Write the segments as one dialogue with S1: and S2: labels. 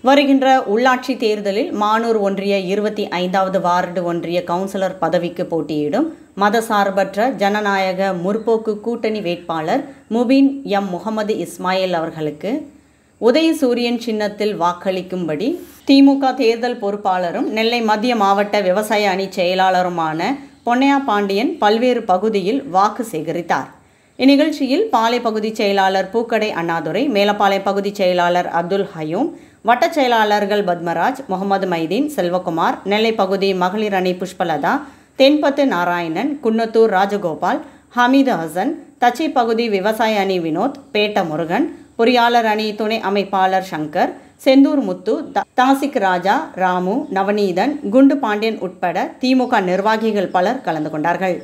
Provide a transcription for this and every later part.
S1: வருகின்ற உள்ளாட்சி தேர்தலில் மானூர் ஒன்றிய இருபத்தி ஐந்தாவது வார்டு ஒன்றிய கவுன்சிலர் பதவிக்கு போட்டியிடும் மதசார்பற்ற ஜனநாயக முற்போக்கு கூட்டணி வேட்பாளர் முபின் எம் முகமது இஸ்மாயில் அவர்களுக்கு உதயசூரியன் சின்னத்தில் வாக்களிக்கும்படி திமுக தேர்தல் பொறுப்பாளரும் நெல்லை மத்திய மாவட்ட விவசாய அணி செயலாளருமான பொன்னையா பாண்டியன் பல்வேறு பகுதியில் வாக்கு சேகரித்தார் இந்நிகழ்ச்சியில் பாலை பகுதி செயலாளர் பூக்கடை அண்ணாதுரை மேலப்பாளையம் பகுதி செயலாளர் அப்துல் ஹயூம் வட்டச் செயலாளர்கள் பத்மராஜ் முகமது மைதீன் செல்வகுமார் நெல்லை பகுதி மகளிர் அணி புஷ்பலதா தென்பத்து நாராயணன் குன்னத்தூர் ராஜகோபால் ஹமீது ஹசன் தச்சை பகுதி விவசாய அணி வினோத் பேட்ட முருகன் பொறியாளர் அணி துணை அமைப்பாளர் சங்கர் செந்தூர் முத்து த- தாசிக் ராஜா ராமு நவநீதன் குண்டு பாண்டியன் உட்பட திமுக நிர்வாகிகள் பலர் கலந்து கொண்டார்கள்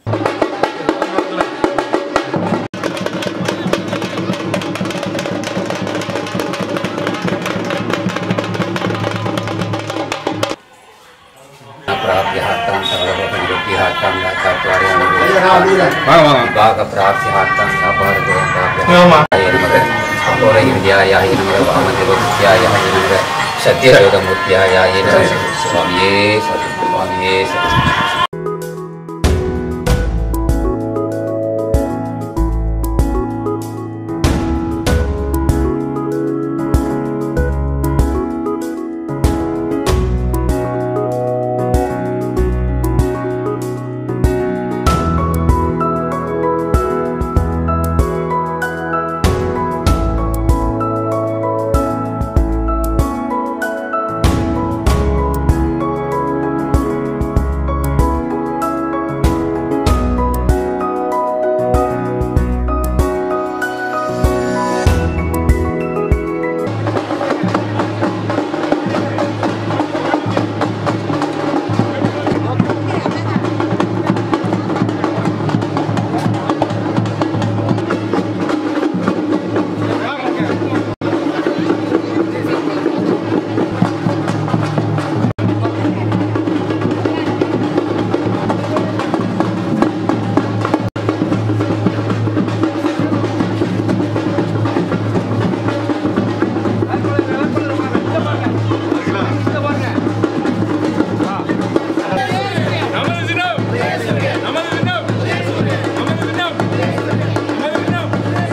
S2: प्राप्यहात्तां सर्वभोगनिवृत्तिहात्तां यात्राद्वारेण
S3: வாங்க வாங்க
S2: विभागप्राप्यहात्तां सापारदों
S3: ஆமா.
S2: प्राप्यहाय नमः अघोरहिन्द्यायाय नमः वामदेवभूत्यायाय नमः सत्यशोधमूर्त्यायाय नमः स्वामिये सत् स्वामिये सत्
S3: நமது தினம் நமது தினம் நமது தினம் நமது தினம்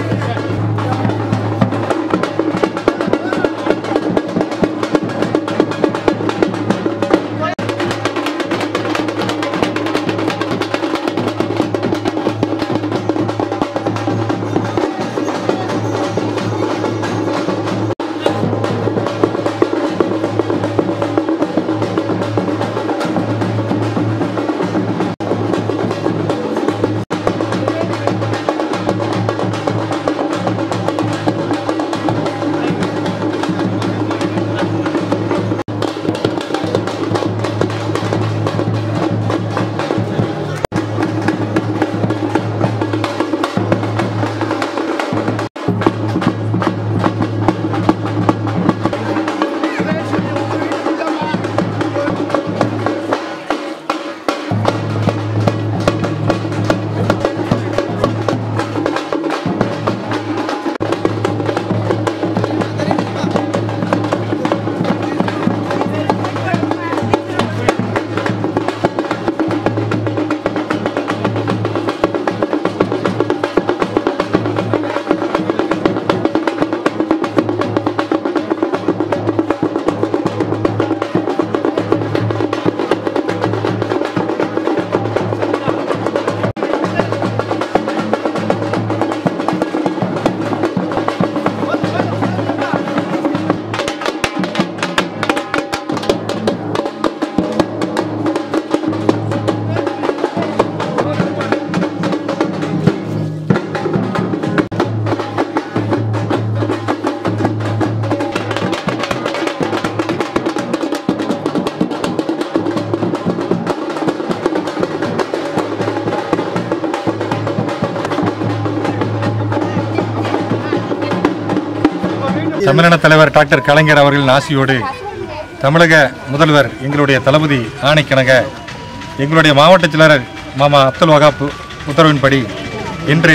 S4: தமிழின தலைவர் டாக்டர் கலைஞர் அவர்களின் ஆசியோடு தமிழக முதல்வர் எங்களுடைய தளபதி ஆணைக்கிணங்க எங்களுடைய மாவட்ட செயலாளர் மாமா அப்துல் வகாப் உத்தரவின்படி இன்று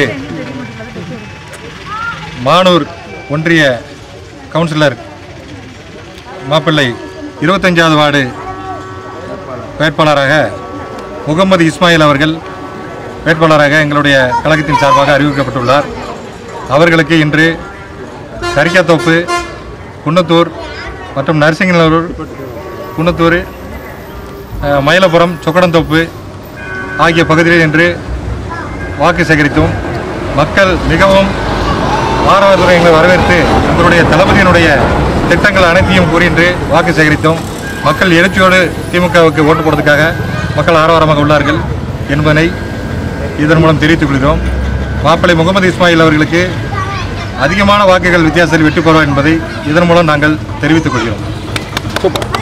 S4: மானூர் ஒன்றிய கவுன்சிலர் மாப்பிள்ளை இருபத்தஞ்சாவது வார்டு வேட்பாளராக முகமது இஸ்மாயில் அவர்கள் வேட்பாளராக எங்களுடைய கழகத்தின் சார்பாக அறிவிக்கப்பட்டுள்ளார் அவர்களுக்கு இன்று கரிக்காத்தோப்பு குன்னத்தூர் மற்றும் நரசிங்கநல்லூர் குன்னத்தூர் அஹ், மயிலப்புரம் சொக்கடந்தோப்பு ஆகிய பகுதிகளில் இன்று வாக்கு சேகரித்தோம் மக்கள் மிகவும் ஆரவாரத்துடன் எங்களை வரவேற்று உங்களுடைய தளபதியினுடைய திட்டங்கள் அனைத்தையும் கூறி இன்று வாக்கு சேகரித்தோம் மக்கள் எழுச்சியோடு திமுகவுக்கு ஓட்டு போடுறதுக்காக மக்கள் ஆரவாரமாக உள்ளார்கள் என்பதனை இதன் மூலம் தெரிவித்துக் கொள்கிறோம் மாப்பிள்ளை முகமது இஸ்மாயில் அவர்களுக்கு அதிகமான வாக்குகள் வித்தியாசத்தில் வெற்றி பெறுவார் என்பதை இதன் மூலம் நாங்கள் தெரிவித்துக் கொள்கிறோம்